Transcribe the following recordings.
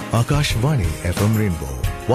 Akashvani FM Rainbow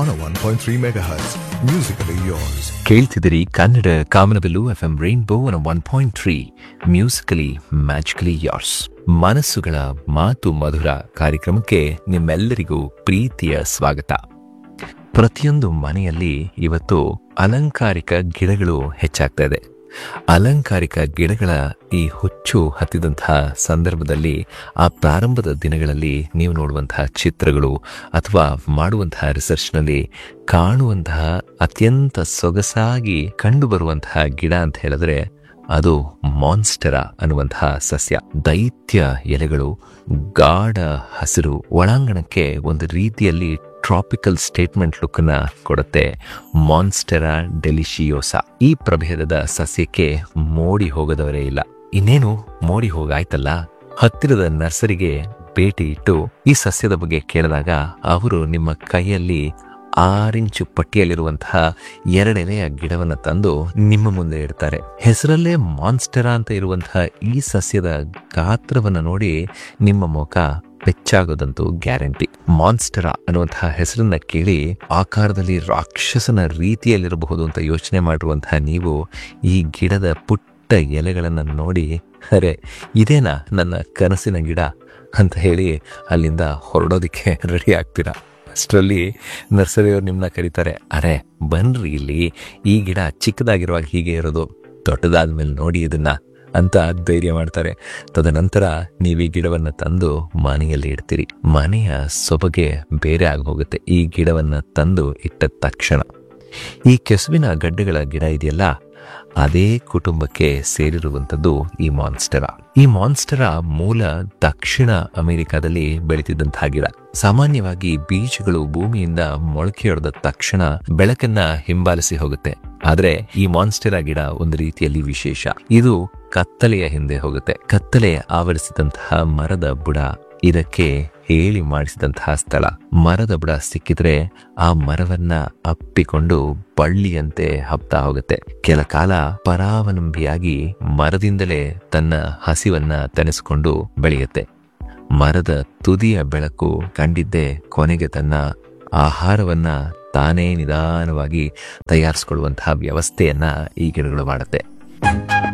101.3 MHz. Musically yours. ಕೇಳ್ತಿದ್ದೀರಿ Kannada Kamanabillu F M rainbow one point three musically magically yours ಮನಸ್ಸುಗಳ ಮಾತು ಮಧುರ ಕಾರ್ಯಕ್ರಮಕ್ಕೆ ನಿಮ್ಮೆಲ್ಲರಿಗೂ ಪ್ರೀತಿಯ ಸ್ವಾಗತ ಪ್ರತಿಯೊಂದು ಮನೆಯಲ್ಲಿ ಇವತ್ತು ಅಲಂಕಾರಿಕ ಗಿಡಗಳು ಹೆಚ್ಚಾಗ್ತಾ ಇದೆ ಅಲಂಕಾರಿಕ ಗಿಡಗಳ ಈ ಹುಚ್ಚು ಹತ್ತಿದಂತಹ ಸಂದರ್ಭದಲ್ಲಿ ಆ ಪ್ರಾರಂಭದ ದಿನಗಳಲ್ಲಿ ನೀವು ನೋಡುವಂತಹ ಚಿತ್ರಗಳು ಅಥವಾ ಮಾಡುವಂತಹ ರಿಸರ್ಚ್ನಲ್ಲಿ ಕಾಣುವಂತಹ ಅತ್ಯಂತ ಸೊಗಸಾಗಿ ಕಂಡುಬರುವಂತಹ ಗಿಡ ಅಂತ ಹೇಳಿದ್ರೆ ಅದು ಮಾನ್ಸ್ಟರ ಅನ್ನುವಂತಹ ಸಸ್ಯ ದೈತ್ಯ ಎಲೆಗಳು ಗಾಢ ಹಸಿರು ಒಳಾಂಗಣಕ್ಕೆ ಒಂದು ರೀತಿಯಲ್ಲಿ ಟ್ರಾಪಿಕಲ್ ಸ್ಟೇಟ್ಮೆಂಟ್ ಲುಕ್ ನ ಕೊಡುತ್ತೆ ಮಾನ್ಸ್ಟೆರಾ ಡೆಲಿಶಿಯೋಸಾ ಈ ಪ್ರಭೇದದ ಸಸ್ಯಕ್ಕೆ ಮೋಡಿ ಹೋಗದವರೇ ಇಲ್ಲ ಇನ್ನೇನು ಮೋಡಿ ಹೋಗಾಯ್ತಲ್ಲ ಹತ್ತಿರದ ನರ್ಸರಿಗೆ ಭೇಟಿ ಇಟ್ಟು ಈ ಸಸ್ಯದ ಬಗ್ಗೆ ಕೇಳಿದಾಗ ಅವರು ನಿಮ್ಮ ಕೈಯಲ್ಲಿ ಆರಿಂಚು ಪಟ್ಟಿಯಲ್ಲಿರುವಂತಹ ಎರಡೆಲೆಯ ಗಿಡವನ್ನು ತಂದು ನಿಮ್ಮ ಮುಂದೆ ಇಡ್ತಾರೆ ಹೆಸರಲ್ಲೇ ಮಾನ್ಸ್ಟೆರಾ ಅಂತ ಇರುವಂತಹ ಈ ಸಸ್ಯದ ಗಾತ್ರವನ್ನು ನೋಡಿ ನಿಮ್ಮ ಮುಖ ಬೆಚ್ಚಾಗೋದಂತೂ ಗ್ಯಾರಂಟಿ ಮಾನ್ಸ್ಟರ ಅನ್ನುವಂತಹ ಹೆಸರನ್ನ ಕೇಳಿ ಆಕಾರದಲ್ಲಿ ರಾಕ್ಷಸನ ರೀತಿಯಲ್ಲಿರಬಹುದು ಅಂತ ಯೋಚನೆ ಮಾಡಿರುವಂತಹ ನೀವು ಈ ಗಿಡದ ಪುಟ್ಟ ಎಲೆಗಳನ್ನು ನೋಡಿ ಅರೆ ಇದೇನಾ ನನ್ನ ಕನಸಿನ ಗಿಡ ಅಂತ ಹೇಳಿ ಅಲ್ಲಿಂದ ಹೊರಡೋದಿಕ್ಕೆ ರೆಡಿ ಆಗ್ತೀರಾ ಅಷ್ಟರಲ್ಲಿ ನರ್ಸರಿಯವ್ರು ನಿಮ್ಮನ್ನ ಕರೀತಾರೆ ಅರೆ ಬನ್ರಿ ಇಲ್ಲಿ ಈ ಗಿಡ ಚಿಕ್ಕದಾಗಿರುವಾಗ ಹೀಗೆ ಇರೋದು ದೊಡ್ಡದಾದ್ಮೇಲೆ ನೋಡಿ ಇದನ್ನ ಅಂತ ಧೈರ್ಯ ಮಾಡ್ತಾರೆ ತದನಂತರ ನೀವು ಈ ಗಿಡವನ್ನ ತಂದು ಮನೆಯಲ್ಲಿ ಇಡ್ತೀರಿ ಮನೆಯ ಸೊಬಗೆ ಬೇರೆ ಆಗಿ ಹೋಗುತ್ತೆ ಈ ಗಿಡವನ್ನ ತಂದು ಇಟ್ಟ ತಕ್ಷಣ ಈ ಕೆಸುವಿನ ಗಡ್ಡೆಗಳ ಗಿಡ ಇದೆಯಲ್ಲ ಅದೇ ಕುಟುಂಬಕ್ಕೆ ಸೇರಿರುವಂಥದ್ದು ಈ ಮಾನ್ಸ್ಟರ ಈ ಮಾನ್ಸ್ಟರ ಮೂಲ ದಕ್ಷಿಣ ಅಮೆರಿಕಾದಲ್ಲಿ ಬೆಳೀತಿದ್ದಂತಹ ಗಿಡ ಸಾಮಾನ್ಯವಾಗಿ ಬೀಜಗಳು ಭೂಮಿಯಿಂದ ಮೊಳಕೆಯೊಡೆದ ತಕ್ಷಣ ಬೆಳಕನ್ನ ಹಿಂಬಾಲಿಸಿ ಹೋಗುತ್ತೆ ಆದ್ರೆ ಈ ಮಾನ್ಸ್ಟೆರಾ ಗಿಡ ಒಂದು ರೀತಿಯಲ್ಲಿ ವಿಶೇಷ ಇದು ಕತ್ತಲೆಯ ಹಿಂದೆ ಹೋಗುತ್ತೆ ಕತ್ತಲೆ ಆವರಿಸಿದಂತಹ ಮರದ ಬುಡ ಇದಕ್ಕೆ ಹೇಳಿ ಮಾಡಿಸಿದಂತಹ ಸ್ಥಳ ಮರದ ಬುಡ ಸಿಕ್ಕಿದ್ರೆ ಆ ಮರವನ್ನ ಅಪ್ಪಿಕೊಂಡು ಬಳ್ಳಿಯಂತೆ ಹಬ್ತಾ ಹೋಗುತ್ತೆ ಕೆಲ ಕಾಲ ಪರಾವಲಂಬಿಯಾಗಿ ಮರದಿಂದಲೇ ತನ್ನ ಹಸಿವನ್ನ ತಣಿಸಿಕೊಂಡು ಬೆಳೆಯುತ್ತೆ ಮರದ ತುದಿಯ ಬೆಳಕು ಕಂಡಿದ್ದೇ ಕೊನೆಗೆ ತನ್ನ ಆಹಾರವನ್ನ ತಾನೇ ನಿಧಾನವಾಗಿ ತಯಾರಿಸಿಕೊಳ್ಳುವಂತಹ ವ್ಯವಸ್ಥೆಯನ್ನ ಈ ಗಿಡಗಳು ಮಾಡುತ್ತೆ